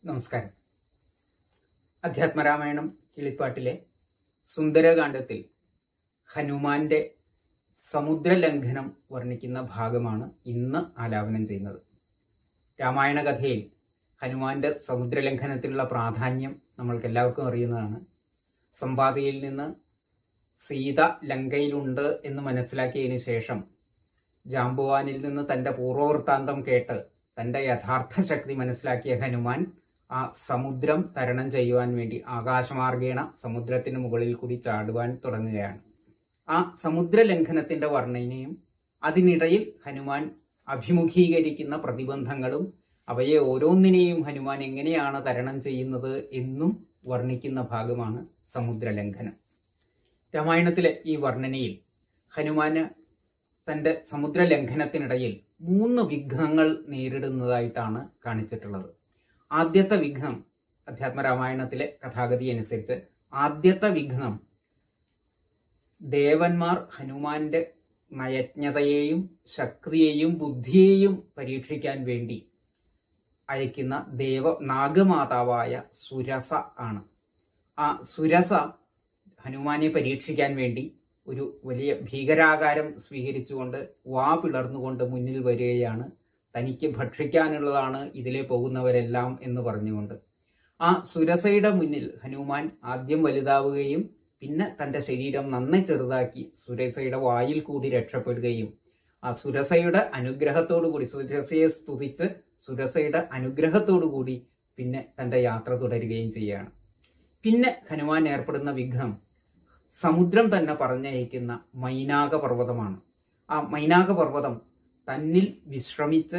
നമസ്കാരം അധ്യാത്മരാമായണം കിളിപ്പാട്ടിലെ സുന്ദരകാന്ഡത്തിൽ ഹനുമാന്റെ സമുദ്രലംഘനം വർണ്ണിക്കുന്ന ഭാഗമാണ് ഇന്ന് ആലാപനം ചെയ്യുന്നത് രാമായണ കഥയിൽ ഹനുമാന്റെ സമുദ്രലംഘനത്തിലുള്ള പ്രാധാന്യം നമ്മൾക്ക് എല്ലാവർക്കും അറിയുന്നതാണ് സമ്പാദിയിൽ നിന്ന് സീത ലങ്കയിലുണ്ട് എന്ന് മനസ്സിലാക്കിയതിനു ശേഷം ജാമ്പുവാനിൽ നിന്ന് തന്റെ പൂർവവൃത്താന്തം കേട്ട് തന്റെ യഥാർത്ഥ ശക്തി മനസ്സിലാക്കിയ ഹനുമാൻ ആ സമുദ്രം തരണം ചെയ്യുവാൻ വേണ്ടി ആകാശമാർഗേണ സമുദ്രത്തിന് മുകളിൽ കൂടി ചാടുവാൻ തുടങ്ങുകയാണ് ആ സമുദ്രലംഘനത്തിന്റെ വർണ്ണനയും അതിനിടയിൽ ഹനുമാൻ അഭിമുഖീകരിക്കുന്ന പ്രതിബന്ധങ്ങളും അവയെ ഓരോന്നിനെയും ഹനുമാൻ എങ്ങനെയാണ് തരണം ചെയ്യുന്നത് എന്നും വർണ്ണിക്കുന്ന ഭാഗമാണ് സമുദ്രലംഘനം രാമായണത്തിലെ ഈ വർണ്ണനയിൽ ഹനുമാന് തന്റെ സമുദ്രലംഘനത്തിനിടയിൽ മൂന്ന് വിഘ്നങ്ങൾ നേരിടുന്നതായിട്ടാണ് കാണിച്ചിട്ടുള്ളത് ആദ്യത്തെ വിഘ്നം അധ്യാത്മരാമായണത്തിലെ കഥാഗതി അനുസരിച്ച് ആദ്യത്തെ വിഘ്നം ദേവന്മാർ ഹനുമാന്റെ നയജ്ഞതയെയും ശക്തിയെയും ബുദ്ധിയെയും പരീക്ഷിക്കാൻ വേണ്ടി അയക്കുന്ന ദേവ നാഗമാതാവായ സുരസ ആണ് ആ സുരസ ഹനുമാനെ പരീക്ഷിക്കാൻ വേണ്ടി ഒരു വലിയ ഭീകരാകാരം സ്വീകരിച്ചുകൊണ്ട് വാ പിളർന്നുകൊണ്ട് മുന്നിൽ വരികയാണ് തനിക്ക് ഭക്ഷിക്കാനുള്ളതാണ് ഇതിലെ പോകുന്നവരെല്ലാം എന്ന് പറഞ്ഞുകൊണ്ട് ആ സുരസയുടെ മുന്നിൽ ഹനുമാൻ ആദ്യം വലുതാവുകയും പിന്നെ തന്റെ ശരീരം നന്നായി ചെറുതാക്കി സുരസയുടെ വായിൽ കൂടി രക്ഷപ്പെടുകയും ആ സുരസയുടെ അനുഗ്രഹത്തോടു കൂടി സുരസയെ സ്തുതിച്ച് സുരസയുടെ അനുഗ്രഹത്തോടു കൂടി പിന്നെ തന്റെ യാത്ര തുടരുകയും ചെയ്യുകയാണ് പിന്നെ ഹനുമാൻ ഏർപ്പെടുന്ന വിഘ്നം സമുദ്രം തന്നെ പറഞ്ഞയക്കുന്ന മൈനാക പർവ്വതമാണ് ആ മൈനാക പർവ്വതം തന്നിൽ വിശ്രമിച്ച്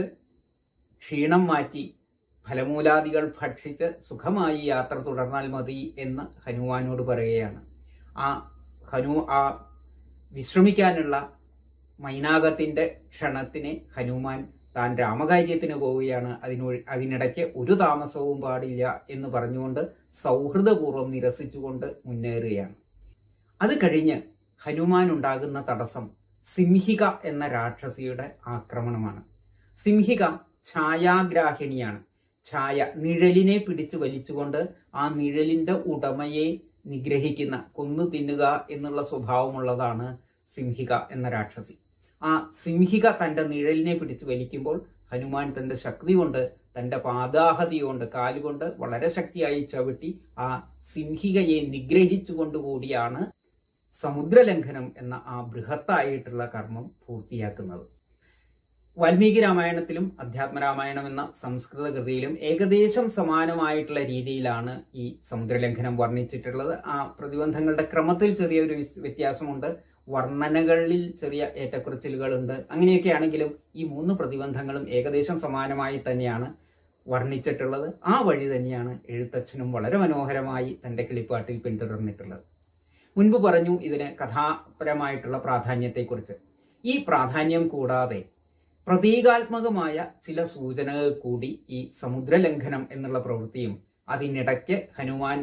ക്ഷീണം മാറ്റി ഫലമൂലാദികൾ ഭക്ഷിച്ച് സുഖമായി യാത്ര തുടർന്നാൽ മതി എന്ന് ഹനുമാനോട് പറയുകയാണ് ആ ഹനു ആ വിശ്രമിക്കാനുള്ള മൈനാകത്തിന്റെ ക്ഷണത്തിന് ഹനുമാൻ താൻ രാമകാര്യത്തിന് പോവുകയാണ് അതിനു അതിനിടയ്ക്ക് ഒരു താമസവും പാടില്ല എന്ന് പറഞ്ഞുകൊണ്ട് സൗഹൃദപൂർവ്വം നിരസിച്ചുകൊണ്ട് മുന്നേറുകയാണ് അത് കഴിഞ്ഞ് ഹനുമാൻ ഉണ്ടാകുന്ന തടസ്സം സിംഹിക എന്ന രാക്ഷസിയുടെ ആക്രമണമാണ് സിംഹിക ഛായാഗ്രാഹിണിയാണ് ഛായ നിഴലിനെ പിടിച്ചു വലിച്ചുകൊണ്ട് ആ നിഴലിന്റെ ഉടമയെ നിഗ്രഹിക്കുന്ന കൊന്നു തിന്നുക എന്നുള്ള സ്വഭാവമുള്ളതാണ് സിംഹിക എന്ന രാക്ഷസി ആ സിംഹിക തന്റെ നിഴലിനെ പിടിച്ചു വലിക്കുമ്പോൾ ഹനുമാൻ തന്റെ ശക്തി കൊണ്ട് തന്റെ പാദാഹതി കൊണ്ട് കാലുകൊണ്ട് വളരെ ശക്തിയായി ചവിട്ടി ആ സിംഹികയെ നിഗ്രഹിച്ചുകൊണ്ടുകൂടിയാണ് സമുദ്രലംഘനം എന്ന ആ ബൃഹത്തായിട്ടുള്ള കർമ്മം പൂർത്തിയാക്കുന്നത് വാൽമീകി രാമായണത്തിലും അധ്യാത്മരാമായണം എന്ന സംസ്കൃത കൃതിയിലും ഏകദേശം സമാനമായിട്ടുള്ള രീതിയിലാണ് ഈ സമുദ്രലംഘനം വർണ്ണിച്ചിട്ടുള്ളത് ആ പ്രതിബന്ധങ്ങളുടെ ക്രമത്തിൽ ചെറിയൊരു വ്യത്യാസമുണ്ട് വർണ്ണനകളിൽ ചെറിയ ഏറ്റക്കുറച്ചിലുകളുണ്ട് അങ്ങനെയൊക്കെ ആണെങ്കിലും ഈ മൂന്ന് പ്രതിബന്ധങ്ങളും ഏകദേശം സമാനമായി തന്നെയാണ് വർണ്ണിച്ചിട്ടുള്ളത് ആ വഴി തന്നെയാണ് എഴുത്തച്ഛനും വളരെ മനോഹരമായി തന്റെ കിളിപ്പാട്ടിൽ പിന്തുടർന്നിട്ടുള്ളത് മുൻപ് പറഞ്ഞു ഇതിന് കഥാപരമായിട്ടുള്ള പ്രാധാന്യത്തെക്കുറിച്ച് ഈ പ്രാധാന്യം കൂടാതെ പ്രതീകാത്മകമായ ചില സൂചനകൾ കൂടി ഈ സമുദ്രലംഘനം എന്നുള്ള പ്രവൃത്തിയും അതിനിടയ്ക്ക് ഹനുമാൻ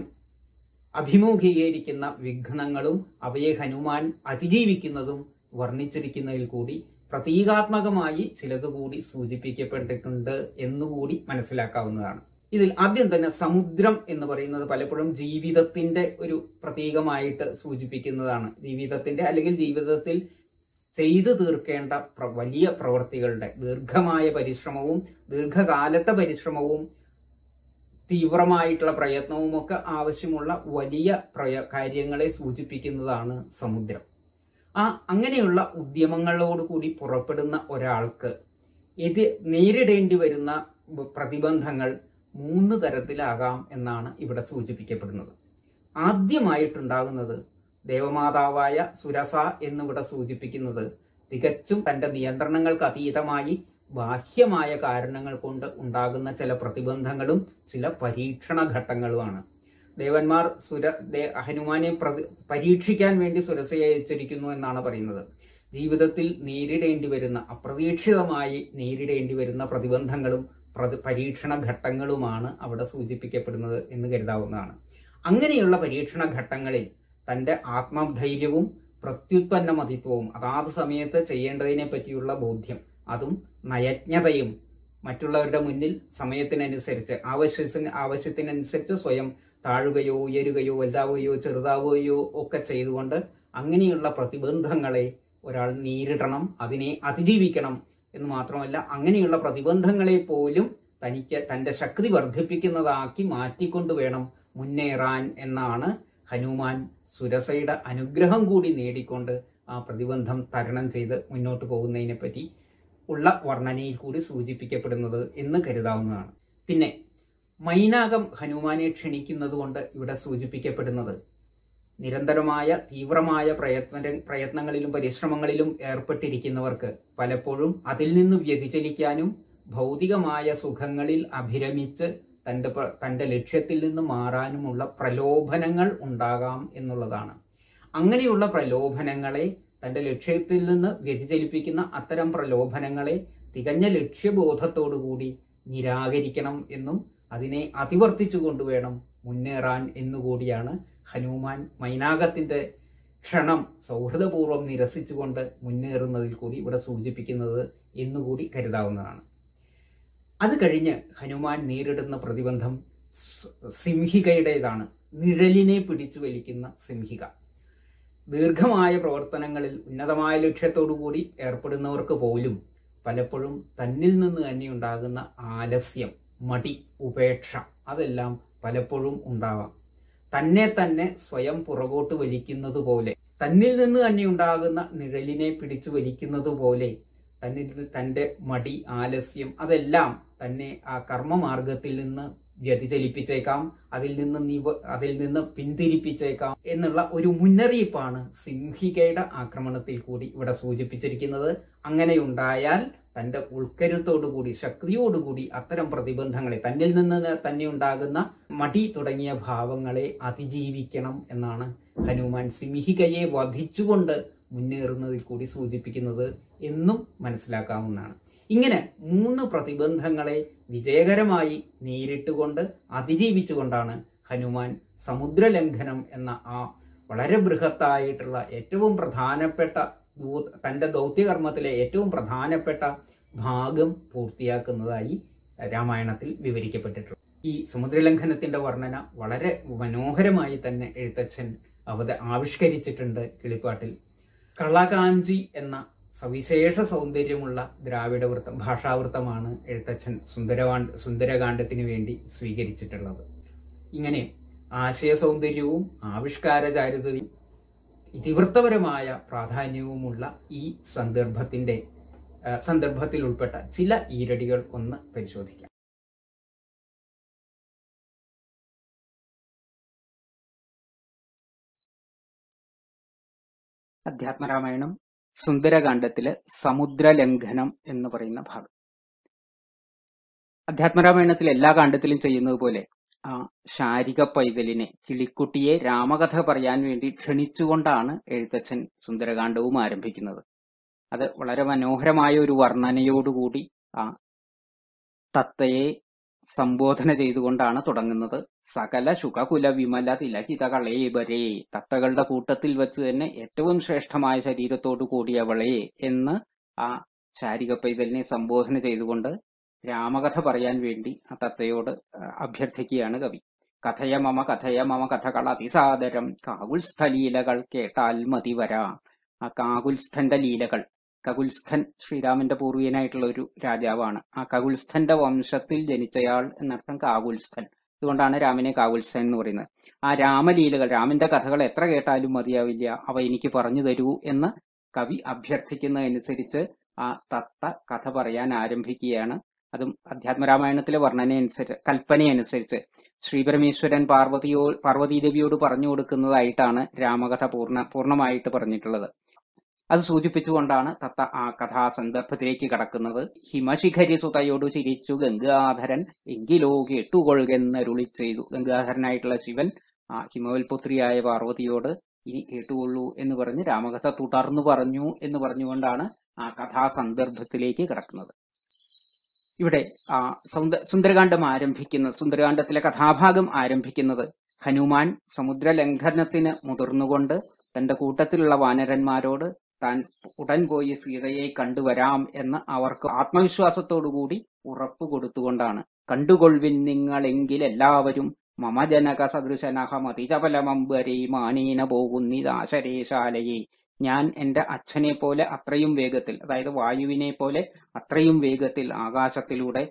അഭിമുഖീകരിക്കുന്ന വിഘ്നങ്ങളും അവയെ ഹനുമാൻ അതിജീവിക്കുന്നതും വർണ്ണിച്ചിരിക്കുന്നതിൽ കൂടി പ്രതീകാത്മകമായി ചിലത് കൂടി സൂചിപ്പിക്കപ്പെട്ടിട്ടുണ്ട് എന്നുകൂടി മനസ്സിലാക്കാവുന്നതാണ് ഇതിൽ ആദ്യം തന്നെ സമുദ്രം എന്ന് പറയുന്നത് പലപ്പോഴും ജീവിതത്തിന്റെ ഒരു പ്രതീകമായിട്ട് സൂചിപ്പിക്കുന്നതാണ് ജീവിതത്തിന്റെ അല്ലെങ്കിൽ ജീവിതത്തിൽ ചെയ്തു തീർക്കേണ്ട വലിയ പ്രവൃത്തികളുടെ ദീർഘമായ പരിശ്രമവും ദീർഘകാലത്തെ പരിശ്രമവും തീവ്രമായിട്ടുള്ള പ്രയത്നവും ഒക്കെ ആവശ്യമുള്ള വലിയ പ്രയ കാര്യങ്ങളെ സൂചിപ്പിക്കുന്നതാണ് സമുദ്രം ആ അങ്ങനെയുള്ള ഉദ്യമങ്ങളോടുകൂടി പുറപ്പെടുന്ന ഒരാൾക്ക് ഇത് നേരിടേണ്ടി വരുന്ന പ്രതിബന്ധങ്ങൾ മൂന്ന് തരത്തിലാകാം എന്നാണ് ഇവിടെ സൂചിപ്പിക്കപ്പെടുന്നത് ആദ്യമായിട്ടുണ്ടാകുന്നത് ദേവമാതാവായ സുരസ എന്നിവിടെ സൂചിപ്പിക്കുന്നത് തികച്ചും തന്റെ നിയന്ത്രണങ്ങൾക്ക് അതീതമായി ബാഹ്യമായ കാരണങ്ങൾ കൊണ്ട് ഉണ്ടാകുന്ന ചില പ്രതിബന്ധങ്ങളും ചില പരീക്ഷണ ഘട്ടങ്ങളുമാണ് ദേവന്മാർ സുര ഹനുമാനെ പ്രതി പരീക്ഷിക്കാൻ വേണ്ടി സുരസയെ അയച്ചിരിക്കുന്നു എന്നാണ് പറയുന്നത് ജീവിതത്തിൽ നേരിടേണ്ടി വരുന്ന അപ്രതീക്ഷിതമായി നേരിടേണ്ടി വരുന്ന പ്രതിബന്ധങ്ങളും പരീക്ഷണ ഘട്ടങ്ങളുമാണ് അവിടെ സൂചിപ്പിക്കപ്പെടുന്നത് എന്ന് കരുതാവുന്നതാണ് അങ്ങനെയുള്ള പരീക്ഷണ ഘട്ടങ്ങളിൽ തന്റെ ആത്മധൈര്യവും പ്രത്യുത്പന്ന മതിത്വവും അതാത് സമയത്ത് ചെയ്യേണ്ടതിനെ പറ്റിയുള്ള ബോധ്യം അതും നയജ്ഞതയും മറ്റുള്ളവരുടെ മുന്നിൽ സമയത്തിനനുസരിച്ച് ആവശ്യത്തിന് ആവശ്യത്തിനനുസരിച്ച് സ്വയം താഴുകയോ ഉയരുകയോ വലുതാവുകയോ ചെറുതാവുകയോ ഒക്കെ ചെയ്തുകൊണ്ട് അങ്ങനെയുള്ള പ്രതിബന്ധങ്ങളെ ഒരാൾ നേരിടണം അതിനെ അതിജീവിക്കണം എന്ന് മാത്രമല്ല അങ്ങനെയുള്ള പ്രതിബന്ധങ്ങളെ പോലും തനിക്ക് തന്റെ ശക്തി വർദ്ധിപ്പിക്കുന്നതാക്കി മാറ്റിക്കൊണ്ട് വേണം മുന്നേറാൻ എന്നാണ് ഹനുമാൻ സുരസയുടെ അനുഗ്രഹം കൂടി നേടിക്കൊണ്ട് ആ പ്രതിബന്ധം തരണം ചെയ്ത് മുന്നോട്ട് പോകുന്നതിനെ പറ്റി ഉള്ള വർണ്ണനയിൽ കൂടി സൂചിപ്പിക്കപ്പെടുന്നത് എന്ന് കരുതാവുന്നതാണ് പിന്നെ മൈനാകം ഹനുമാനെ ക്ഷണിക്കുന്നത് കൊണ്ട് ഇവിടെ സൂചിപ്പിക്കപ്പെടുന്നത് നിരന്തരമായ തീവ്രമായ പ്രയത്ന പ്രയത്നങ്ങളിലും പരിശ്രമങ്ങളിലും ഏർപ്പെട്ടിരിക്കുന്നവർക്ക് പലപ്പോഴും അതിൽ നിന്ന് വ്യതിചലിക്കാനും ഭൗതികമായ സുഖങ്ങളിൽ അഭിരമിച്ച് തൻ്റെ പ്ര- തൻ്റെ ലക്ഷ്യത്തിൽ നിന്ന് മാറാനുമുള്ള പ്രലോഭനങ്ങൾ ഉണ്ടാകാം എന്നുള്ളതാണ് അങ്ങനെയുള്ള പ്രലോഭനങ്ങളെ തൻ്റെ ലക്ഷ്യത്തിൽ നിന്ന് വ്യതിചലിപ്പിക്കുന്ന അത്തരം പ്രലോഭനങ്ങളെ തികഞ്ഞ ലക്ഷ്യബോധത്തോടുകൂടി നിരാകരിക്കണം എന്നും അതിനെ അതിവർത്തിച്ചു കൊണ്ടുവേണം മുന്നേറാൻ എന്നുകൂടിയാണ് ഹനുമാൻ മൈനാകത്തിന്റെ ക്ഷണം സൗഹൃദപൂർവ്വം നിരസിച്ചുകൊണ്ട് മുന്നേറുന്നതിൽ കൂടി ഇവിടെ സൂചിപ്പിക്കുന്നത് എന്നുകൂടി കരുതാവുന്നതാണ് അത് കഴിഞ്ഞ് ഹനുമാൻ നേരിടുന്ന പ്രതിബന്ധം സ്- സിംഹികയുടേതാണ് നിഴലിനെ പിടിച്ചു വലിക്കുന്ന സിംഹിക ദീർഘമായ പ്രവർത്തനങ്ങളിൽ ഉന്നതമായ ലക്ഷ്യത്തോടുകൂടി ഏർപ്പെടുന്നവർക്ക് പോലും പലപ്പോഴും തന്നിൽ നിന്ന് തന്നെ ഉണ്ടാകുന്ന ആലസ്യം മടി ഉപേക്ഷ അതെല്ലാം പലപ്പോഴും ഉണ്ടാവാം തന്നെ തന്നെ സ്വയം പുറകോട്ട് വലിക്കുന്നത് പോലെ തന്നിൽ നിന്ന് തന്നെ ഉണ്ടാകുന്ന നിഴലിനെ പിടിച്ചു വലിക്കുന്നത് പോലെ തന്നിൽ തന്റെ മടി ആലസ്യം അതെല്ലാം തന്നെ ആ കർമ്മമാർഗത്തിൽ നിന്ന് വ്യതിചലിപ്പിച്ചേക്കാം അതിൽ നിന്ന് നിവ അതിൽ നിന്ന് പിന്തിരിപ്പിച്ചേക്കാം എന്നുള്ള ഒരു മുന്നറിയിപ്പാണ് സിംഹികയുടെ ആക്രമണത്തിൽ കൂടി ഇവിടെ സൂചിപ്പിച്ചിരിക്കുന്നത് അങ്ങനെ ഉണ്ടായാൽ തന്റെ ഉൾക്കരുത്തോടുകൂടി ശക്തിയോടുകൂടി അത്തരം പ്രതിബന്ധങ്ങളെ തന്നിൽ നിന്ന് തന്നെ ഉണ്ടാകുന്ന മടി തുടങ്ങിയ ഭാവങ്ങളെ അതിജീവിക്കണം എന്നാണ് ഹനുമാൻ സിംഹികയെ വധിച്ചുകൊണ്ട് മുന്നേറുന്നതിൽ കൂടി സൂചിപ്പിക്കുന്നത് എന്നും മനസ്സിലാക്കാവുന്നതാണ് ഇങ്ങനെ മൂന്ന് പ്രതിബന്ധങ്ങളെ വിജയകരമായി നേരിട്ടുകൊണ്ട് അതിജീവിച്ചുകൊണ്ടാണ് ഹനുമാൻ സമുദ്രലംഘനം എന്ന ആ വളരെ ബൃഹത്തായിട്ടുള്ള ഏറ്റവും പ്രധാനപ്പെട്ട ദൂ- തന്റെ ദൗത്യകർമ്മത്തിലെ ഏറ്റവും പ്രധാനപ്പെട്ട ഭാഗം പൂർത്തിയാക്കുന്നതായി രാമായണത്തിൽ വിവരിക്കപ്പെട്ടിട്ടുണ്ട് ഈ സമുദ്രലംഘനത്തിന്റെ വർണ്ണന വളരെ മനോഹരമായി തന്നെ എഴുത്തച്ഛൻ അവത ആവിഷ്കരിച്ചിട്ടുണ്ട് കിളിപ്പാട്ടിൽ കളകാഞ്ചി എന്ന സവിശേഷ സൗന്ദര്യമുള്ള ദ്രാവിഡ വൃത്തം ഭാഷാവൃത്തമാണ് എഴുത്തച്ഛൻ സുന്ദരവാണ്ട് സുന്ദരകാന്ഡത്തിന് വേണ്ടി സ്വീകരിച്ചിട്ടുള്ളത് ഇങ്ങനെ ആശയ സൗന്ദര്യവും ആവിഷ്കാരചാരുതയും ഇതിവൃത്തപരമായ പ്രാധാന്യവുമുള്ള ഈ സന്ദർഭത്തിന്റെ ആ, സന്ദർഭത്തിൽ ഉൾപ്പെട്ട ചില ഈരടികൾ ഒന്ന് പരിശോധിക്കാം അധ്യാത്മരാമായണം സുന്ദരകാന്ഡത്തിലെ സമുദ്രലംഘനം എന്ന് പറയുന്ന ഭാഗം അധ്യാത്മരാമായണത്തിൽ എല്ലാ കാണ്ഡത്തിലും ചെയ്യുന്നത് പോലെ ആ ശാരിക പൈതലിനെ കിളിക്കുട്ടിയെ രാമകഥ പറയാൻ വേണ്ടി ക്ഷണിച്ചുകൊണ്ടാണ് എഴുത്തച്ഛൻ സുന്ദരകാന്ഡവും ആരംഭിക്കുന്നത് അത് വളരെ മനോഹരമായ ഒരു വർണ്ണനയോടുകൂടി ആ തത്തയെ സംബോധന ചെയ്തുകൊണ്ടാണ് തുടങ്ങുന്നത് സകല ശുഖകുല വിമല തിലകിത കളേബരേ തത്തകളുടെ കൂട്ടത്തിൽ വെച്ച് തന്നെ ഏറ്റവും ശ്രേഷ്ഠമായ ശരീരത്തോടു കൂടിയവളെ എന്ന് ആ ശാരിക പൈതലിനെ സംബോധന ചെയ്തുകൊണ്ട് രാമകഥ പറയാൻ വേണ്ടി ആ തത്തയോട് ആ, അഭ്യർത്ഥിക്കുകയാണ് കവി കഥയ മമ കഥയ മമ കഥകൾ അതിസാദരം കാകുൽസ്ഥ ലീലകൾ കേട്ടാൽ മതി വരാ ആ കാകുൽസ്ഥന്റെ ലീലകൾ കകുൽസ്ഥൻ ശ്രീരാമന്റെ പൂർവീയനായിട്ടുള്ള ഒരു രാജാവാണ് ആ കകുൽസ്ഥന്റെ വംശത്തിൽ ജനിച്ചയാൾ എന്നർത്ഥം കാകുൽസ്ഥൻ അതുകൊണ്ടാണ് രാമനെ കാകുൽസ്ഥൻ എന്ന് പറയുന്നത് ആ രാമലീലകൾ രാമന്റെ കഥകൾ എത്ര കേട്ടാലും മതിയാവില്ല അവ എനിക്ക് പറഞ്ഞു തരൂ എന്ന് കവി അഭ്യർത്ഥിക്കുന്നതനുസരിച്ച് ആ തത്ത കഥ പറയാൻ ആരംഭിക്കുകയാണ് അതും അധ്യാത്മരാമായണത്തിലെ വർണ്ണനയനുസരിച്ച് കൽപ്പനയനുസരിച്ച് ശ്രീപരമേശ്വരൻ പാർവതിയോ പാർവതീദേവിയോട് പറഞ്ഞു കൊടുക്കുന്നതായിട്ടാണ് രാമകഥ പൂർണ്ണ പൂർണ്ണമായിട്ട് പറഞ്ഞിട്ടുള്ളത് അത് സൂചിപ്പിച്ചുകൊണ്ടാണ് തത്ത ആ കഥാസന്ദർഭത്തിലേക്ക് കടക്കുന്നത് ഹിമശിഖരി സുതയോട് ചിരിച്ചു ഗംഗാധരൻ എങ്കിലോ കേട്ടുകൊള്ളുകെന്നരുളി ചെയ്തു ഗംഗാധരനായിട്ടുള്ള ശിവൻ ആ ഹിമവൽപുത്രിയായ പാർവതിയോട് ഇനി കേട്ടുകൊള്ളൂ എന്ന് പറഞ്ഞ് രാമകഥ തുടർന്നു പറഞ്ഞു എന്ന് പറഞ്ഞുകൊണ്ടാണ് ആ കഥാസന്ദർഭത്തിലേക്ക് കടക്കുന്നത് ഇവിടെ ആ സൗന്ദ സുന്ദരകാന്ഡം ആരംഭിക്കുന്ന സുന്ദരകാന്ഡത്തിലെ കഥാഭാഗം ആരംഭിക്കുന്നത് ഹനുമാൻ സമുദ്രലംഘനത്തിന് മുതിർന്നുകൊണ്ട് തന്റെ കൂട്ടത്തിലുള്ള വാനരന്മാരോട് താൻ ഉടൻ പോയി സീതയെ കണ്ടുവരാം എന്ന് അവർക്ക് ആത്മവിശ്വാസത്തോടുകൂടി ഉറപ്പ് കൊടുത്തുകൊണ്ടാണ് കണ്ടുകൊള്ളിൻ നിങ്ങളെങ്കിൽ എല്ലാവരും മമ ജനക സദൃശനഹമതിചപലമമ്പരേ മാനീന പോകുന്നിതാശരേശാലയെ ഞാൻ എന്റെ അച്ഛനെ പോലെ അത്രയും വേഗത്തിൽ അതായത് വായുവിനെ പോലെ അത്രയും വേഗത്തിൽ ആകാശത്തിലൂടെ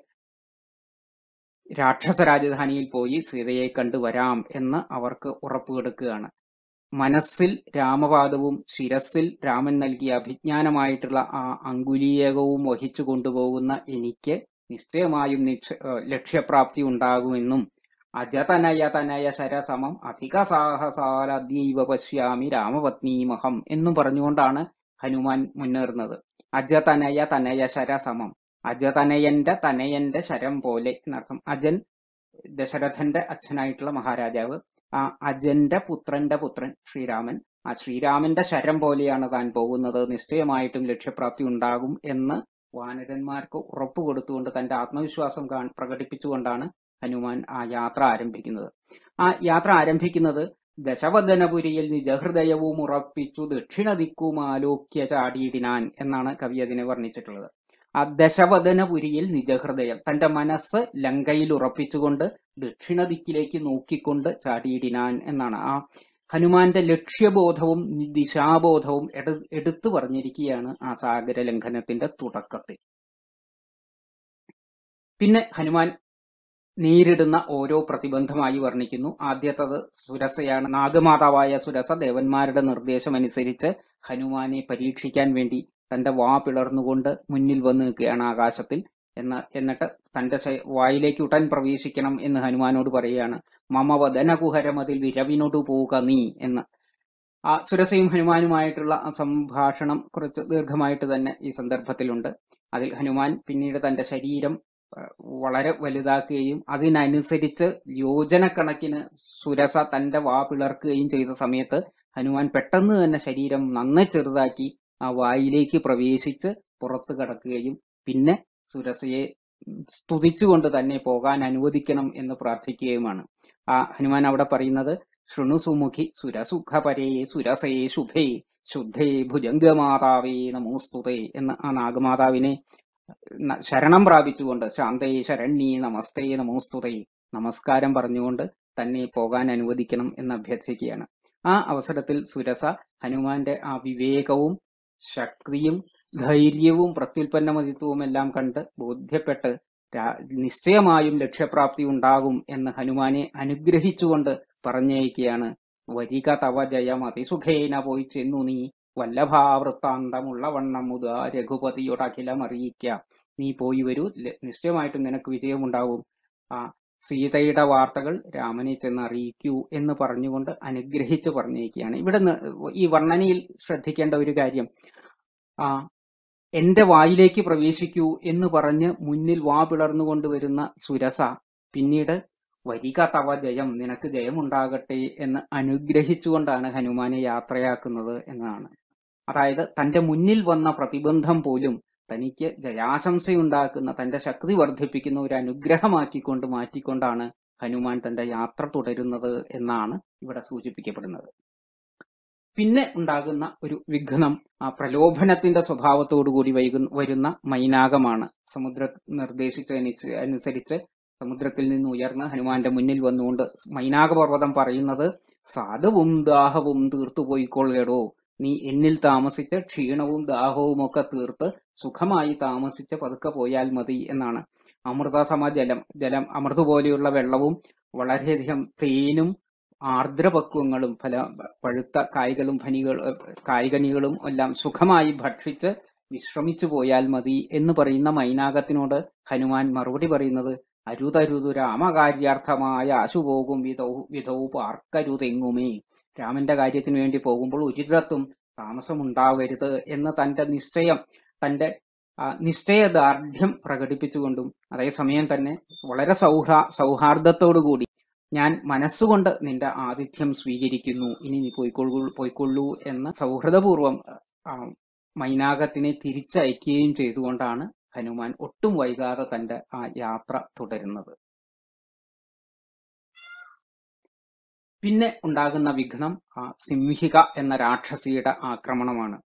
രാക്ഷസ രാജധാനിയിൽ പോയി സീതയെ കണ്ടുവരാം എന്ന് അവർക്ക് ഉറപ്പ് കൊടുക്കുകയാണ് മനസ്സിൽ രാമപാദവും ശിരസിൽ രാമൻ നൽകിയ അഭിജ്ഞാനമായിട്ടുള്ള ആ അങ്കുലീയകവും വഹിച്ചു കൊണ്ടുപോകുന്ന എനിക്ക് നിശ്ചയമായും നിക്ഷ ഏഹ് ലക്ഷ്യപ്രാപ്തി ഉണ്ടാകുമെന്നും അജതനയ തനയ ശരസമം അധിക സാഹസാലദ്യൈവ പശ്യാമി രാമപത്നീമഹം എന്നും പറഞ്ഞുകൊണ്ടാണ് ഹനുമാൻ മുന്നേറുന്നത് അജതനയ തനയ ശരസമം അജതനയന്റെ തനയന്റെ ശരം പോലെ എന്നർത്ഥം അജൻ ദശരഥന്റെ അച്ഛനായിട്ടുള്ള മഹാരാജാവ് ആ അജന്റെ പുത്രന്റെ പുത്രൻ ശ്രീരാമൻ ആ ശ്രീരാമന്റെ ശരം പോലെയാണ് താൻ പോകുന്നത് നിശ്ചയമായിട്ടും ലക്ഷ്യപ്രാപ്തി ഉണ്ടാകും എന്ന് വാനരന്മാർക്ക് ഉറപ്പ് കൊടുത്തുകൊണ്ട് തന്റെ ആത്മവിശ്വാസം കാ- പ്രകടിപ്പിച്ചുകൊണ്ടാണ് ഹനുമാൻ ആ യാത്ര ആരംഭിക്കുന്നത് ആ യാത്ര ആരംഭിക്കുന്നത് ദശവദനപുരിയിൽ നിജഹൃദയവും ഉറപ്പിച്ചു ദക്ഷിണ ദിക്കും ആലോക്യ ചാടിയിടിനാൻ എന്നാണ് കവി അതിനെ വർണ്ണിച്ചിട്ടുള്ളത് ആ ദശവദനപുരിയിൽ നിജഹൃദയം തന്റെ മനസ്സ് ലങ്കയിൽ ഉറപ്പിച്ചുകൊണ്ട് ദക്ഷിണ ദിക്കിലേക്ക് നോക്കിക്കൊണ്ട് ചാടിയിടിനാൻ എന്നാണ് ആ ഹനുമാന്റെ ലക്ഷ്യബോധവും ദിശാബോധവും എടു- എടുത്തു പറഞ്ഞിരിക്കുകയാണ് ആ സാഗര ലംഘനത്തിന്റെ തുടക്കത്തിൽ പിന്നെ ഹനുമാൻ നേരിടുന്ന ഓരോ പ്രതിബന്ധമായി വർണ്ണിക്കുന്നു ആദ്യത്തത് സുരസയാണ് നാഗമാതാവായ സുരസ ദേവന്മാരുടെ നിർദ്ദേശമനുസരിച്ച് ഹനുമാനെ പരീക്ഷിക്കാൻ വേണ്ടി തന്റെ വാ പിളർന്നുകൊണ്ട് മുന്നിൽ വന്ന് നിൽക്കുകയാണ് ആകാശത്തിൽ എന്ന എന്നിട്ട് തന്റെ ശ- വായിലേക്ക് ഉടൻ പ്രവേശിക്കണം എന്ന് ഹനുമാനോട് പറയുകയാണ് മമ വദനകുഹരമതിൽ വിരവിനോട് പോവുക നീ എന്ന് ആ സുരസയും ഹനുമാനുമായിട്ടുള്ള ആ സംഭാഷണം കുറച്ച് ദീർഘമായിട്ട് തന്നെ ഈ സന്ദർഭത്തിലുണ്ട് അതിൽ ഹനുമാൻ പിന്നീട് തന്റെ ശരീരം ഏഹ്, വളരെ വലുതാക്കുകയും അതിനനുസരിച്ച് യോജനക്കണക്കിന് സുരസ തന്റെ വാ പിളർക്കുകയും ചെയ്ത സമയത്ത് ഹനുമാൻ പെട്ടെന്ന് തന്നെ ശരീരം നന്നെ ചെറുതാക്കി ആ വായിലേക്ക് പ്രവേശിച്ച് പുറത്തു കടക്കുകയും പിന്നെ സുരസയെ സ്തുതിച്ചുകൊണ്ട് തന്നെ പോകാൻ അനുവദിക്കണം എന്ന് പ്രാർത്ഥിക്കുകയുമാണ് ആ ഹനുമാൻ അവിടെ പറയുന്നത് ശൃണു സുമുഖി സുരസുഖപരേ സുരസേ ശുഭേ ശുദ്ധേ ഭുജംഗമാതാവേ നമോസ്തുതേ എന്ന് ആ നാഗമാതാവിനെ ന- ശരണം പ്രാപിച്ചുകൊണ്ട് ശാന്തേ ശരണ്യേ നമസ്തേ നമോസ്തുതേ നമസ്കാരം പറഞ്ഞുകൊണ്ട് തന്നെ പോകാൻ അനുവദിക്കണം എന്ന് അഭ്യർത്ഥിക്കുകയാണ് ആ അവസരത്തിൽ സുരസ ഹനുമാന്റെ ആ വിവേകവും ശക്തിയും ധൈര്യവും പ്രത്യുൽപ്പന്നമതിത്വവും എല്ലാം കണ്ട് ബോധ്യപ്പെട്ട് രാ- നിശ്ചയമായും ലക്ഷ്യപ്രാപ്തി ഉണ്ടാകും എന്ന് ഹനുമാനെ അനുഗ്രഹിച്ചുകൊണ്ട് പറഞ്ഞയക്കുകയാണ് വരിക തവ ജയം അതിസുഖേന പോയി ചെന്നു നീ വല്ലഭാവൃത്താന്തമുള്ള വണ്ണം മുത രഘുപതിയോട് അഖിലം അറിയിക്ക നീ പോയി വരൂ ല- നിശ്ചയമായിട്ടും നിനക്ക് വിജയമുണ്ടാവും ആ സീതയുടെ വാർത്തകൾ രാമനെ ചെന്ന് അറിയിക്കൂ എന്ന് പറഞ്ഞുകൊണ്ട് അനുഗ്രഹിച്ച് പറഞ്ഞേക്കുകയാണ് ഇവിടെ ന- ഈ വർണ്ണനയിൽ ശ്രദ്ധിക്കേണ്ട ഒരു കാര്യം ആ എന്റെ വായിലേക്ക് പ്രവേശിക്കൂ എന്ന് പറഞ്ഞ് മുന്നിൽ വാ പിളർന്നുകൊണ്ട് വരുന്ന സുരസ പിന്നീട് വരിക തവ ജയം നിനക്ക് ജയമുണ്ടാകട്ടെ എന്ന് അനുഗ്രഹിച്ചുകൊണ്ടാണ് ഹനുമാനെ യാത്രയാക്കുന്നത് എന്നതാണ് അതായത് തന്റെ മുന്നിൽ വന്ന പ്രതിബന്ധം പോലും തനിക്ക് ജയാശംസയുണ്ടാക്കുന്ന തന്റെ ശക്തി വർദ്ധിപ്പിക്കുന്ന ഒരു അനുഗ്രഹമാക്കിക്കൊണ്ട് മാറ്റിക്കൊണ്ടാണ് ഹനുമാൻ തന്റെ യാത്ര തുടരുന്നത് എന്നാണ് ഇവിടെ സൂചിപ്പിക്കപ്പെടുന്നത് പിന്നെ ഉണ്ടാകുന്ന ഒരു വിഘ്നം ആ പ്രലോഭനത്തിന്റെ സ്വഭാവത്തോടുകൂടി വൈകുന്ന വരുന്ന മൈനാകമാണ് സമുദ്ര നിർദ്ദേശിച്ചതനുസ- അനുസരിച്ച് സമുദ്രത്തിൽ നിന്ന് ഉയർന്ന് ഹനുമാന്റെ മുന്നിൽ വന്നുകൊണ്ട് മൈനാകപർവ്വതം പറയുന്നത് സാധുവും ദാഹവും തീർത്തു പോയിക്കൊള്ളേടോ നീ എന്നിൽ താമസിച്ച് ക്ഷീണവും ദാഹവും ഒക്കെ തീർത്ത് സുഖമായി താമസിച്ച് പതുക്കെ പോയാൽ മതി എന്നാണ് അമൃതസമ ജലം ജലം അമൃത് പോലെയുള്ള വെള്ളവും വളരെയധികം തേനും ആർദ്രപക്വങ്ങളും ഫല പഴുത്ത കായ്കളും ഫനികൾ കായ്കനികളും എല്ലാം സുഖമായി ഭക്ഷിച്ച് വിശ്രമിച്ചു പോയാൽ മതി എന്ന് പറയുന്ന മൈനാകത്തിനോട് ഹനുമാൻ മറുപടി പറയുന്നത് അരുതരുതു രാമകാര്യാർത്ഥമായ ആശു പോകും വിധൗ വിധൗ പാർക്കരുതെങ്ങുമേ രാമന്റെ കാര്യത്തിന് വേണ്ടി പോകുമ്പോൾ ഒരിടത്തും താമസമുണ്ടാവരുത് എന്ന് തന്റെ നിശ്ചയം തന്റെ ആ, നിശ്ചയദാർഢ്യം പ്രകടിപ്പിച്ചുകൊണ്ടും അതേസമയം തന്നെ വളരെ സൗഹാ സൗഹാർദ്ദത്തോടുകൂടി ഞാൻ മനസ്സുകൊണ്ട് നിന്റെ ആതിഥ്യം സ്വീകരിക്കുന്നു ഇനി നീ പോയിക്കൊള്ളൂ പോയിക്കൊള്ളൂ എന്ന് സൗഹൃദപൂർവം ആ, മൈനാകത്തിനെ തിരിച്ചയക്കുകയും ചെയ്തുകൊണ്ടാണ് ഹനുമാൻ ഒട്ടും വൈകാതെ തന്റെ ആ യാത്ര തുടരുന്നത് പിന്നെ ഉണ്ടാകുന്ന വിഘ്നം ആ സിംഹിക എന്ന രാക്ഷസിയുടെ ആക്രമണമാണ്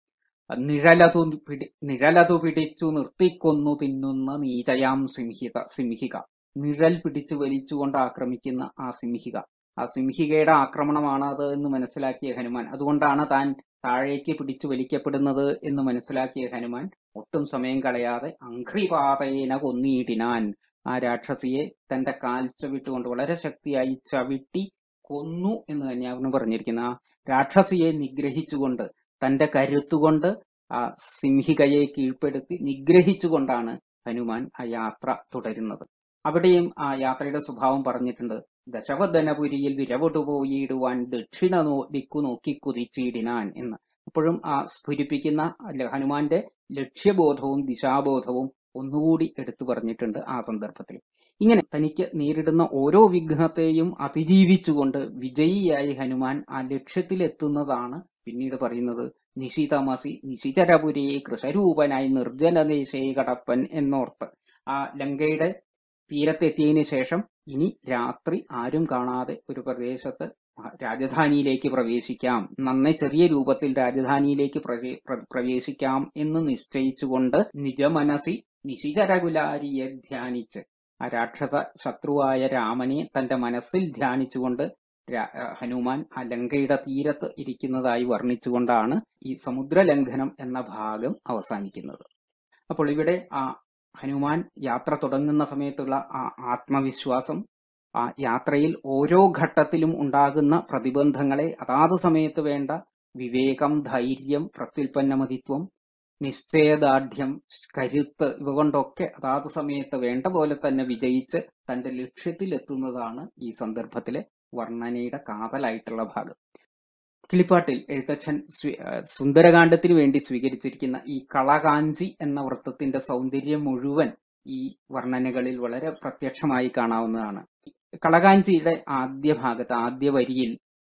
നിഴലതു പിടി നിഴലതു പിടിച്ചു നിർത്തിക്കൊന്നു തിന്നുന്ന നീചയാം സിംഹിത സിംഹിക നിഴൽ പിടിച്ചു വലിച്ചുകൊണ്ട് ആക്രമിക്കുന്ന ആ സിംഹിക ആ സിംഹികയുടെ ആക്രമണമാണ് അത് എന്ന് മനസ്സിലാക്കിയ ഹനുമാൻ അതുകൊണ്ടാണ് താൻ താഴേക്ക് പിടിച്ചു വലിക്കപ്പെടുന്നത് എന്ന് മനസ്സിലാക്കിയ ഹനുമാൻ ഒട്ടും സമയം കളയാതെ അഘ്രിപാതേന കൊന്നീടിനാൻ ആ രാക്ഷസിയെ തന്റെ കാൽ ചവിട്ടുകൊണ്ട് വളരെ ശക്തിയായി ചവിട്ടി കൊന്നു എന്ന് തന്നെയാണ് പറഞ്ഞിരിക്കുന്നത് ആ രാക്ഷസിയെ നിഗ്രഹിച്ചുകൊണ്ട് തന്റെ കരുത്തുകൊണ്ട് ആ സിംഹികയെ കീഴ്പ്പെടുത്തി നിഗ്രഹിച്ചുകൊണ്ടാണ് ഹനുമാൻ ആ യാത്ര തുടരുന്നത് അവിടെയും ആ യാത്രയുടെ സ്വഭാവം പറഞ്ഞിട്ടുണ്ട് ദശവദനപുരിയിൽ വിരവൊടുപോയിടുവാൻ ദക്ഷിണ നോ ദിക്കു നോക്കി കുതിച്ചിടിനാൻ എന്ന് അപ്പോഴും ആ സ്ഫുരിപ്പിക്കുന്ന അല്ല, ഹനുമാന്റെ ലക്ഷ്യബോധവും ദിശാബോധവും ഒന്നുകൂടി എടുത്തു പറഞ്ഞിട്ടുണ്ട് ആ സന്ദർഭത്തിൽ ഇങ്ങനെ തനിക്ക് നേരിടുന്ന ഓരോ വിഘ്നത്തെയും അതിജീവിച്ചുകൊണ്ട് വിജയിയായി ഹനുമാൻ ആ ലക്ഷ്യത്തിലെത്തുന്നതാണ് പിന്നീട് പറയുന്നത് നിശിതമസി നിശിചരപുരിയെ കൃഷരൂപനായി നിർജ്ജനദേശേ കടപ്പൻ എന്നോർത്ത് ആ ലങ്കയുടെ തീരത്തെത്തിയതിനു ശേഷം ഇനി രാത്രി ആരും കാണാതെ ഒരു പ്രദേശത്ത് രാജധാനിയിലേക്ക് പ്രവേശിക്കാം നന്നേ ചെറിയ രൂപത്തിൽ രാജധാനിയിലേക്ക് പ്രവേ- പ്ര- പ്രവേശിക്കാം എന്ന് നിശ്ചയിച്ചുകൊണ്ട് നിജമനസി നിശിചരകുലാരിയെ ധ്യാനിച്ച് ആ രാക്ഷസ ശത്രുവായ രാമനെ തന്റെ മനസ്സിൽ ധ്യാനിച്ചുകൊണ്ട് രാ- ആ, ഹനുമാൻ ആ ലങ്കയുടെ തീരത്ത് ഇരിക്കുന്നതായി വർണ്ണിച്ചുകൊണ്ടാണ് ഈ സമുദ്രലംഘനം എന്ന ഭാഗം അവസാനിക്കുന്നത് അപ്പോൾ ഇവിടെ ആ ഹനുമാൻ യാത്ര തുടങ്ങുന്ന സമയത്തുള്ള ആ ആത്മവിശ്വാസം ആ യാത്രയിൽ ഓരോ ഘട്ടത്തിലും ഉണ്ടാകുന്ന പ്രതിബന്ധങ്ങളെ അതാത് സമയത്ത് വേണ്ട വിവേകം ധൈര്യം പ്രത്യുൽപ്പന്നമതിത്വം നിശ്ചയദാർഢ്യം കരുത്ത് ഇവ കൊണ്ടൊക്കെ അതാത് സമയത്ത് വേണ്ട പോലെ തന്നെ വിജയിച്ച് തന്റെ ലക്ഷ്യത്തിലെത്തുന്നതാണ് ഈ സന്ദർഭത്തിലെ വർണ്ണനയുടെ കാതലായിട്ടുള്ള ഭാഗം കിളിപ്പാട്ടിൽ എഴുത്തച്ഛൻ സ്വീ- ആ, സുന്ദരകാന്ഡത്തിന് വേണ്ടി സ്വീകരിച്ചിരിക്കുന്ന ഈ കളകാഞ്ചി എന്ന വൃത്തത്തിന്റെ സൗന്ദര്യം മുഴുവൻ ഈ വർണ്ണനകളിൽ വളരെ പ്രത്യക്ഷമായി കാണാവുന്നതാണ് കളകാഞ്ചിയുടെ ആദ്യ ഭാഗത്ത് ആദ്യ വരിയിൽ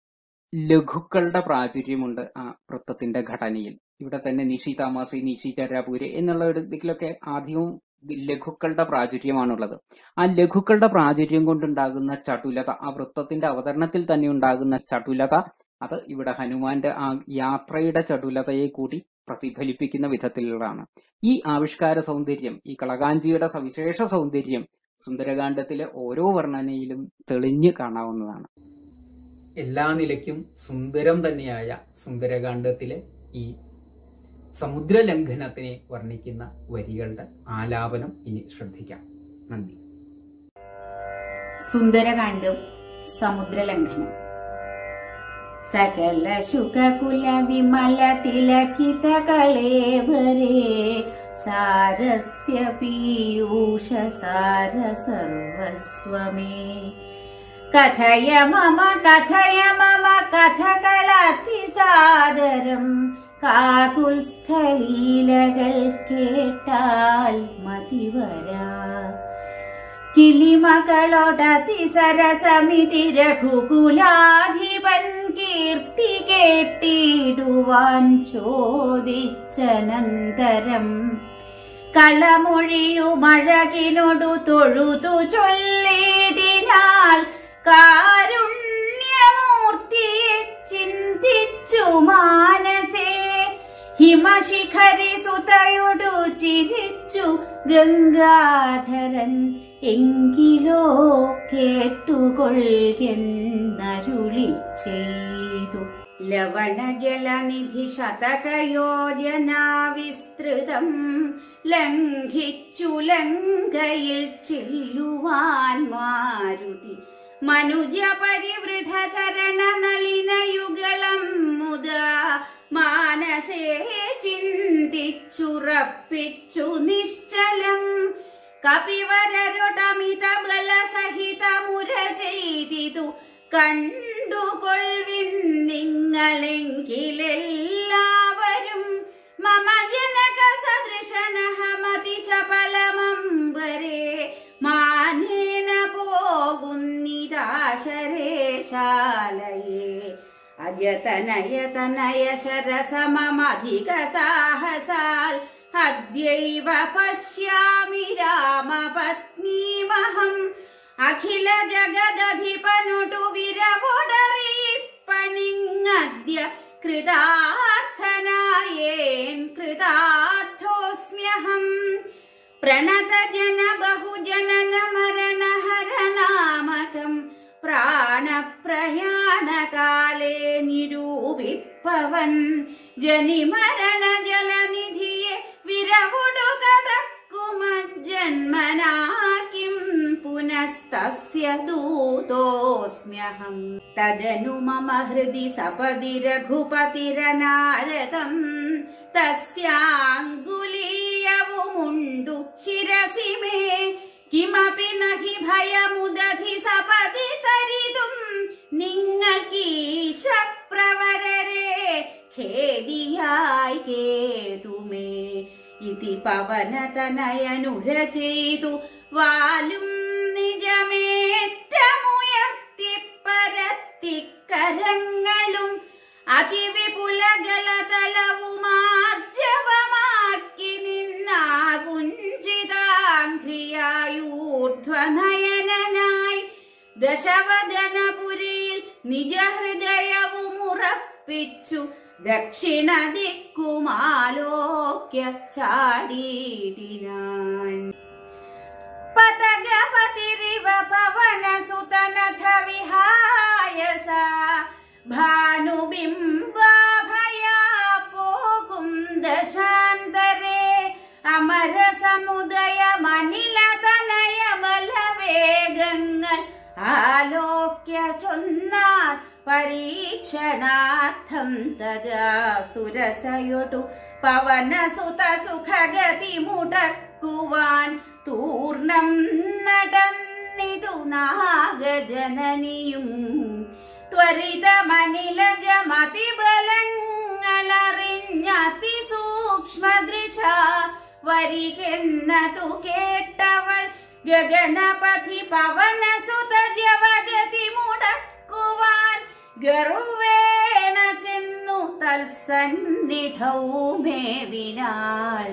ലഘുക്കളുടെ പ്രാചുര്യമുണ്ട് ആ വൃത്തത്തിന്റെ ഘടനയിൽ ഇവിടെ തന്നെ നിശി താമസി നിശി ചരാപൂര് എന്നുള്ള ഒരു ഇതിലൊക്കെ ആദ്യവും ലഘുക്കളുടെ പ്രാചുര്യമാണുള്ളത് ആ ലഘുക്കളുടെ പ്രാചുര്യം കൊണ്ടുണ്ടാകുന്ന ചടുലത ആ വൃത്തത്തിന്റെ അവതരണത്തിൽ തന്നെ ഉണ്ടാകുന്ന ചടുലത അത് ഇവിടെ ഹനുമാന്റെ ആ യാത്രയുടെ ചടുലതയെ കൂടി പ്രതിഫലിപ്പിക്കുന്ന വിധത്തിലുള്ളതാണ് ഈ ആവിഷ്കാര സൗന്ദര്യം ഈ കളകാഞ്ചിയുടെ സവിശേഷ സൗന്ദര്യം സുന്ദരകാന്ഡത്തിലെ ഓരോ വർണ്ണനയിലും തെളിഞ്ഞു കാണാവുന്നതാണ് എല്ലാ നിലയ്ക്കും സുന്ദരം തന്നെയായ സുന്ദരകാന്ഡത്തിലെ ഈ സമുദ്രലംഘനത്തിനെ വർണ്ണിക്കുന്ന വരികളുടെ ആലാപനം ഇനി ശ്രദ്ധിക്കാം നന്ദി സുന്ദരകാന്ഡം സമുദ്രലംഘനം സകല ശുകകുല വിമല തിലകിത കളേവരേ സാരസ്യ പീയൂഷ സാര സർവസ്വമേ കഥയ മമ കഥയ മമ കഥകളാതിസാദരം കാകുൽസ്ഥലീലകൾ കേട്ടാൽ മതിവരാ കിളിമകളോടതി സരസമിതി രഘുകുലാധിപൻ കീർത്തി കേട്ടിടുവാൻ ചോദിച്ചനന്തരം കളമൊഴിയുമഴകിനൊടു തൊഴുതു ചൊല്ലിടിനാൽ കാരുണ്യമൂർത്തിയെ ചിന്തിച്ചു മാനസേ ഹിമശിഖരി സുതയൊടു ചിരിച്ചു ഗംഗാധരൻ എങ്കിലോ കേട്ടുകൊള്ളുന്നരുളി ചെയ്തു ലവണജലനിധി ശതകയോജനാ വിസ്തൃതം ലംഘിച്ചു ലങ്കയിൽ ചെല്ലുവാൻ മാരുതി മനുജ പരിവൃഢ ചരണ നളിനയുഗളം മുതാ മാനസേ ചിന്തിച്ചുറപ്പിച്ചു നിശ്ചലം കപിവരരുടമിത ബലസഹിതമുര ചെയ്തിതു കണ്ടുകൊൾവിൻ നിങ്ങളെങ്കിലെല്ലാവരും മമ ജനക സദൃശനഹമതി ചപലമംബരേ മാനേന പോകുന്നിതാശരേശാലയേ അജതനയ തനയ ശരസമധിക സാഹസാൽ അദ്യൈവ പശ്യാമി രാമപത്നീമഹം അഖില ജഗദധിപനുടു വിരവുടറിപ്പനിങ്ങദ്യ കൃതാർത്ഥനായേൻ കൃതാർത്ഥോസ്മ്യഹം പ്രണതജന ബഹുജനന മരണഹരനാമകം പ്രാണപ്രയാണകാലേ നിരൂപിപ്പവൻ ജനിമരണ ജലനിധിയെ വിരവുടു കടക്കുമജ്ജന്മനാ കിം പുനസ്തസ്യ ദൂതോസ്മ്യഹം തദനു മമ ഹൃദി സപതി രഘുപതിരനാരദം തസ്യാങ്കുലീയവുമുണ്ടു ശിരസി മേ കിമപി നഹി ഭയമുദധി സപതി തരിതും നിങ്ങൾക്കീശപ്രവരരെ ഖേദിയായി കേതുമേ ഇതി പവനതനയനുര ചെയ്തു വാലും നിജമേറ്റമുയർത്തി പരത്തിക്കരങ്ങളും അതിവിപുലഗലതലവുമാർജവമാക്കി നിന്നാ കുഞ്ചിതാഘ്രിയായൂർധ്വനയനായി ദശവദനപുരിയിൽ നിജഹൃദയവുമുറപ്പിച്ചു ദക്ഷിണ ദിക്കുമാലോക്യ ചാടിയിടിനാൻ പതഗപതിരിവ പവന സുതനഥ വിഹായ സാ ഭാനുബിംബാഭയാ പോകും ദശാന്തരേ അമര സമുദയ മനില തനയ ബലവേഗങ്ങൾ ആലോക്യ ചൊന്നാർ പരീക്ഷണാർത്ഥം തഥാ സുരസയൊടു പവനസുത സുഖഗതി മുടക്കുവാൻ തൂർണം നടന്നിതു നാഗജനനിയും ത്വരിതമനിലജമതിബലങ്ങളറിഞ്ഞതി സൂക്ഷ്മദൃശ വരികെന്നതു കേട്ടവൾ ഗഗനപഥി പവനസുത ജവഗതി മുടക്കുവാൻ ഗർവേണ ചെന്നു തൽസന്നിധൗ മേവിനാൾ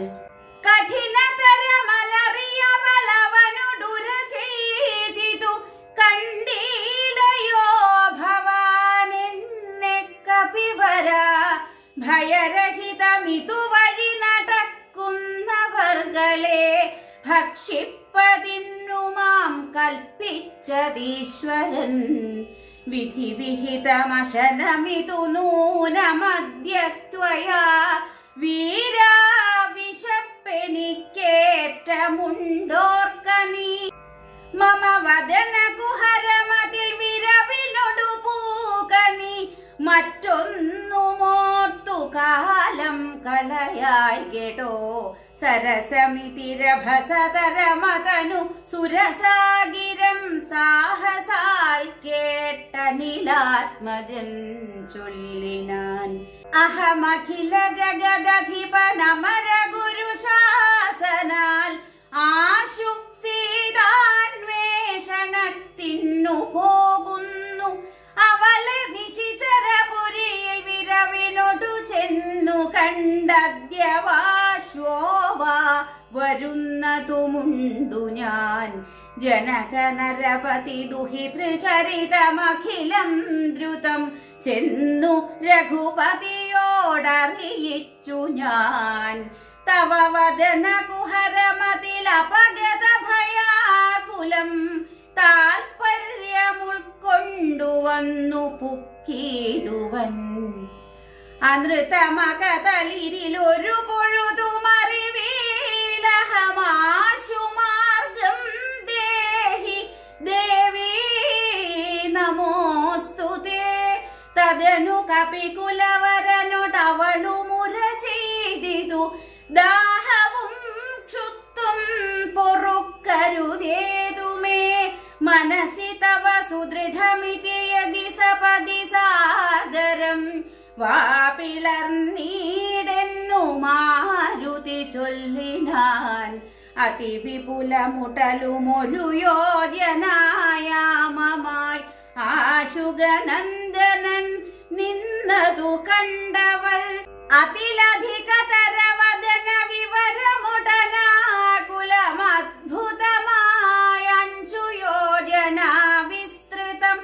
കഠിനതരമലറിയവളവനുടുര ചെയ്തിതു കണ്ടീലയോ ഭവാനെന്നെ കപിവര ഭയരഹിതമിതു വഴി നടക്കുന്നവർകളെ ഭക്ഷിപ്പതിന്നു മാം കൽപ്പിച്ചതീശ്വരൻ വിധി വിഹിതമശനമിതു നൂനമദ്യത്വയാ വീരാ വിശപ്പെനിക്കേറ്റമുണ്ടോർക്ക നീ മമ വദന കുഹരമതിൽ വിരവിനൊടു പൂകനി മറ്റൊന്നുമോർത്തു കാലം കളയായി കേട്ടോ സരസമിതിരഭസതരമതനു സുരസാഗിരം സാഹസാൽ കേട്ട നിലാത്മജൻ ചൊല്ലിനാൻ അഹമഖില ജഗദധിപനമര ഗുരു ശാസനാൽ ആശു സീതാന്വേഷണത്തിനു പോകുന്നു അവളെ നിശിചരപുരിയിൽ വിരവിനോടു ചെന്നു കണ്ടദ്യവാശ്വോവാ വരുന്നതുമുണ്ടു ഞാൻ ജനക നരപതി ദുഹിതൃചരിതമഖിലം ദ്രുതം ചെന്നു രഘുപതിയോടറിയിച്ചു ഞാൻ തവ വദന കുഹരമതിലപഗത ഭയാകുലം താൽപര്യമുൾക്കൊണ്ടുവന്നു പുക്കിടുവൻ അനൃതമകതളിരിൽ ഒരു പൊഴുതുമറിവീലഹമാശു മാർഗം ദേഹി ദേവി നമോസ്തുതേ തദനു കപികുലവരനോടവളു മുര ചെയ്തിതു ദാഹവും ക്ഷുത്തും പൊറുക്കരുതേതുമേ മനസി തവ സുദൃഢമിതി യതി സപതി സാദരം വാപിളർന്നീടെന്നു മാരുതി ചൊല്ലിനാൻ അതിവിപുലമുട്ടലുമൊരു യോജനായാമമായി ആശുഗനന്ദനൻ നിന്നതു കണ്ടവൾ അതിലധിക തരവദന വിവരമുടനാകുലമദ്ഭുതമായ അഞ്ചു യോജന വിസ്തൃതം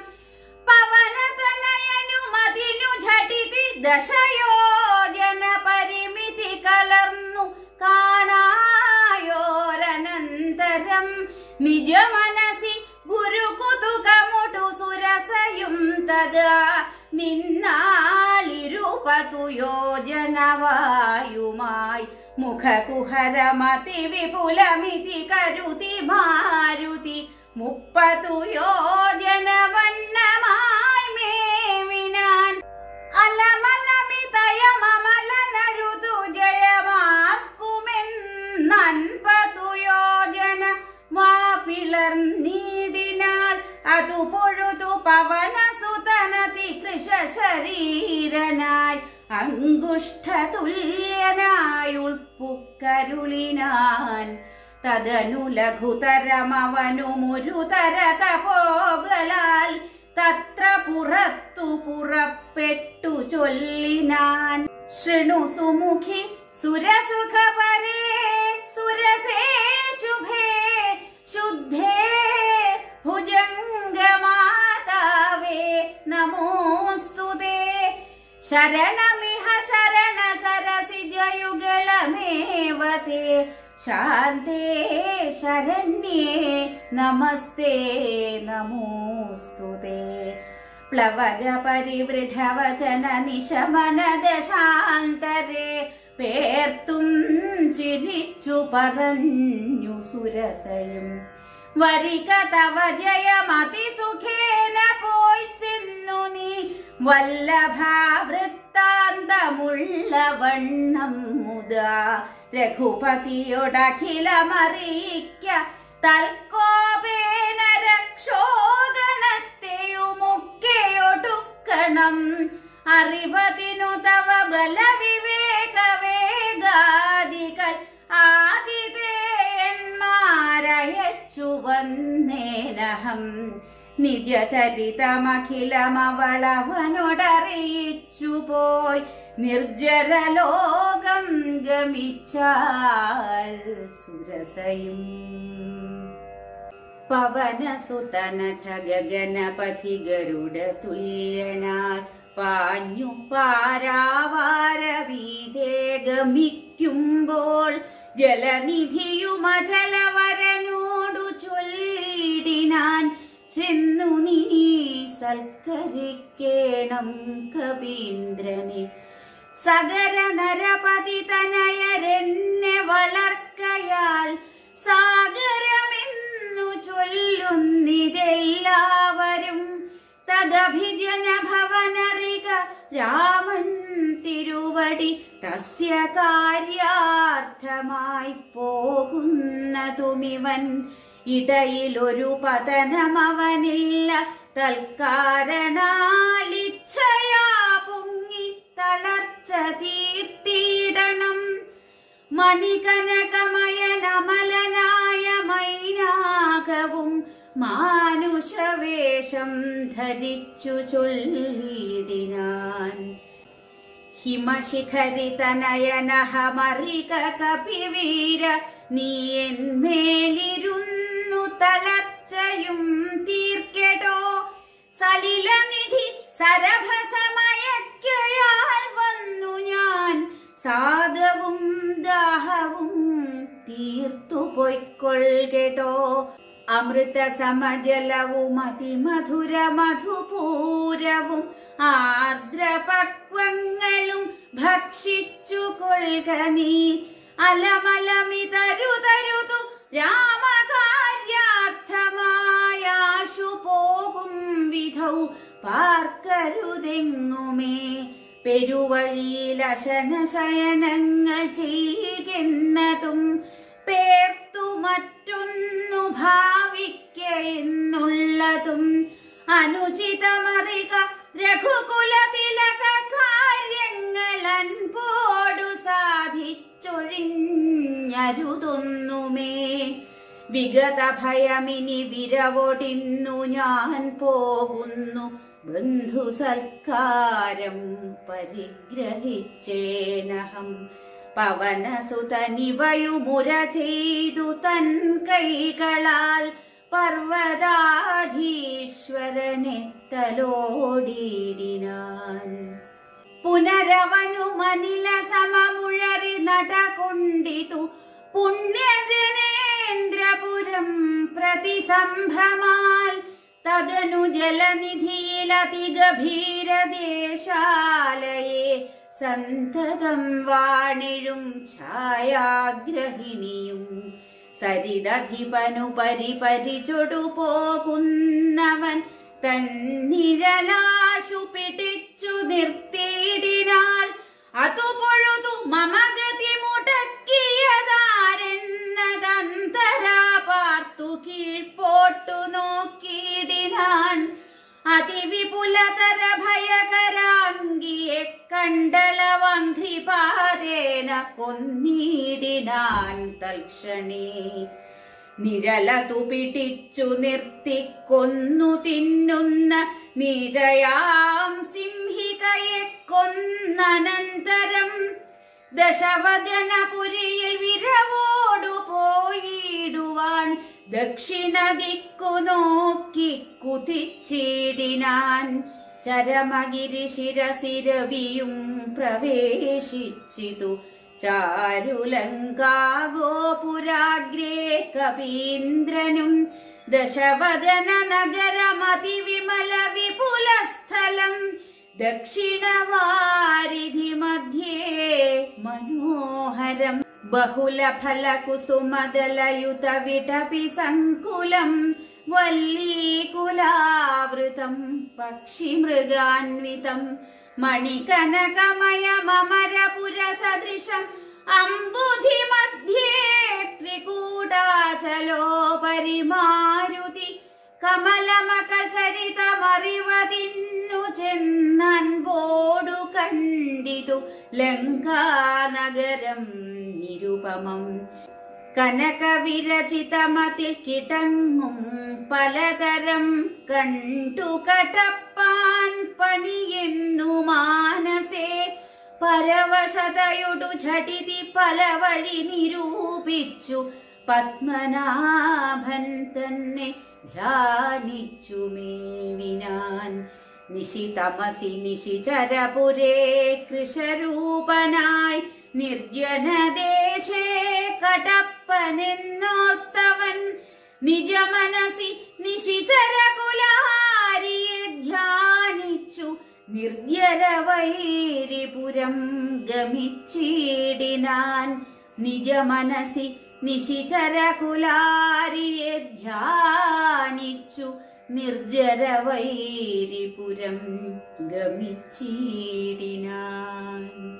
പവനതനയനു മതിനു ഝടിതി ദശയോജന പരിമിതി കലർന്നു തഥാ നിന്നാളിരുപതു യോജനവായുമായി മുഖകുഹരമതി വിപുലമിതി കരുതി മാരുതി മുപ്പതു യോജനവണ്ണമായി മേവിനാൻ അലമലമിതയമമലനരുതു ജയമാർക്കുമെന്നൻപതു യോജന വാപിളർന്നീടിനാൾ അതു പൊഴുതു പവനസുതനതി കൃഷ ശരീരനായി അങ്കുഷ്ഠതുല്യനായി ഉൾപ്പുക്കരുളിനാൻ തദനു ലഘുതരമവനു മുരുതര തപോബലാൽ തത്ര പുറത്തു പുറപ്പെട്ടു ചൊല്ലിനാൻ ശൃണു സുമുഖി സുരസുഖപരേ സുരസേ ശുഭേ ശുദ്ധേ ഭുജംഗമാതാവേ നമോസ്തുതേ ശരണമിഹ ചരണ സരസിജയുഗളമേവതേ ശാന്തേ ശരണ്യേ നമസ്തേ നമോസ്തുതേ പ്ലവക പരിവൃഢവചന നിശമന ദശാന്തരേ പേർത്തും ചിരിച്ചു പറഞ്ഞു സുരസയും വരിക തവ ജയമതിസുഖേന പോയി ചെന്നു നീ വല്ലഭാവൃത്താന്തമുള്ള വണ്ണം മുതാ രഘുപതിയോടഖിലമറിയിക്ക തൽക്കോപേന രക്ഷോഗണത്തെയുമൊക്കെയൊടുക്കണം അറിവതിനു തവ ബലവിവേകവേഗാദികൾ ആദിതേന്മാരയച്ചു വന്നേനഹം നിജചരിതമഖിലമവളവനോടറിയിച്ചു പോയി നിർജരലോകം ഗമിച്ചാൾ സുരസയും പവനസുതനഥ ഗഗനപഥി ഗരുഡ തുല്യനാൽ പാഞ്ഞു പാരാവാരവീതേ ഗമിക്കുമ്പോൾ ജലനിധിയുമചലവരനോടു ചൊല്ലിടിനാൻ ചെന്നു നീ സൽക്കരിക്കേണം കവീന്ദ്രനെ സഗര നരപതി തനയരെന്നെ വളർക്കയാൽ സാഗരമെന്നു ചൊല്ലുന്നിതെല്ലാവരും തദഭിജന ഭവനറിക രാമൻ തിരുവടി തസ്യ കാര്യാർത്ഥമായി പോകുന്നതുമിവൻ ഇടയിലൊരു പതനമവനില്ല തൽക്കാരണാലിച്ഛയാ പൊങ്ങി തളർച്ച തീർത്തിയിടണം മണികനകമയനമലനായ മൈനാകവും മാനുഷവേഷം ധരിച്ചു ചൊല്ലിടിനാൻ ഹിമശിഖരിതനയനഹമറിക കപിവീര നീ എന്മേലിരുന്നു തളർച്ചയും തീർക്കെടോ സലിലനിധി സരഭസമയക്കയാൽ വന്നു ഞാൻ സാധവും ദാഹവും തീർത്തു പൊയ്ക്കൊള്ളുകെടോ അമൃത സമജലവും അതിമധുര മധുപൂരവും ആർദ്രപക്വങ്ങളും ഭക്ഷിച്ചു കൊള്ളുക നീ അലമലമിതരുതരുതു രാമകാര്യാർത്ഥമായാശു പോകും വിധൗ പാർക്കരുതെങ്ങുമേ പെരുവഴിയിൽ അശനശയനങ്ങൾ ചെയ്യുന്നതും പേർത്തു മറ്റൊന്നു ഭാവിക്ക എന്നുള്ളതും അനുചിതമറിക രഘുകുല തിലക കാര്യങ്ങൾ അൻപോടു സാധിച്ചൊഴിഞ്ഞരുതൊന്നുമേ വിഗത ഭയമിനി വിരവൊടിന്നു ഞാൻ പോകുന്നു ബന്ധു സൽക്കാരം പരിഗ്രഹിച്ചേനഹം പവനസുതനിവയുമുര ചെയ്തു തൻ കൈകളാൽ പർവ്വതാധീശ്വരനെ തലോടിയിടിനാൻ പുനരവനു മനില സമമുഴറി നടകൊണ്ടിതു പുണ്യജനേന്ദ്രപുരം പ്രതിസംഭ്രമാൽ തദനു ജലനിധിയിലതിഗഭീരദേശാലയെ സന്തതം വാണിഴും ഛായാഗ്രഹിണിയും സരിതധിപനു പരിപരിചൊടു പോകുന്നവൻ തന്നിഴലാശു പിടിച്ചു നിർത്തിയിടിനാൽ അതു പൊഴുതു മമഗതി മുടക്കിയതാരെന്നതന്തരാ പാർത്തു കീഴ്പോട്ടു നോക്കിയിടിനാൻ അതിവിപുലതര ഭയകരാംഗിയെ കണ്ടളവഘ്രിപാതേന കൊന്നിടിനാൻ തൽക്ഷണേ നിഴലതു പിടിച്ചു നിർത്തിക്കൊന്നു തിന്നുന്ന നീചയാം സിംഹികയെ കൊന്നനന്തരം ദശവദനപുരിയിൽ വിരവോടു പോയിടുവാൻ ദക്ഷിണ ദിക്കു നോക്കി കുതിച്ചിടിനാൻ ചരമഗിരി ശിരസിരവിയും പ്രവേശിച്ചിതു ചാരുലങ്കാഗോപുരാഗ്രേ കപീന്ദ്രനും ദശവദന നഗരമതിവിമല വിപുല സ്ഥലം ദക്ഷിണവാരിധി മധ്യേ മനോഹരം ബഹുല ഫല കുസുമദലയുത വിടപി സങ്കുലം വല്ലീകുലാവൃതം പക്ഷിമൃഗാൻവിതം മണികനകമയമരപുര സദൃശം അംബുധി മധ്യേ ത്രികൂടാചലോപരി മാരുതി കമലമകചരിതമറിവതിന്നു ചെന്നൻപോടു കണ്ടിതു ലങ്കാനഗരം നിരുപമം കനകവിരചിതമതിൽ കിടങ്ങും പലതരം കണ്ടു കടപ്പാൻ പണിയെന്നു മാനസേ പരവശതയൊടു ഝടിതി പല വഴി നിരൂപിച്ചു പത്മനാഭൻ തന്നെ ധ്യാനിച്ചു മേവിനാൻ നിശിതമസി നിശിചരപുരേ കൃഷരൂപനായി നിർജ്ജനദേശേ കടപ്പനെന്നോർത്തവൻ നിജമനസി നിശിചരകുലാരിയെ ധ്യാനിച്ചു നിർജ്ജരവൈരിപുരം ഗമിച്ചിടിനാൻ നിജമനസി നിശിചരകുലാരിയെ ധ്യാനിച്ചു നിർജ്ജരവൈരിപുരം ഗമിച്ചിടിനാൻ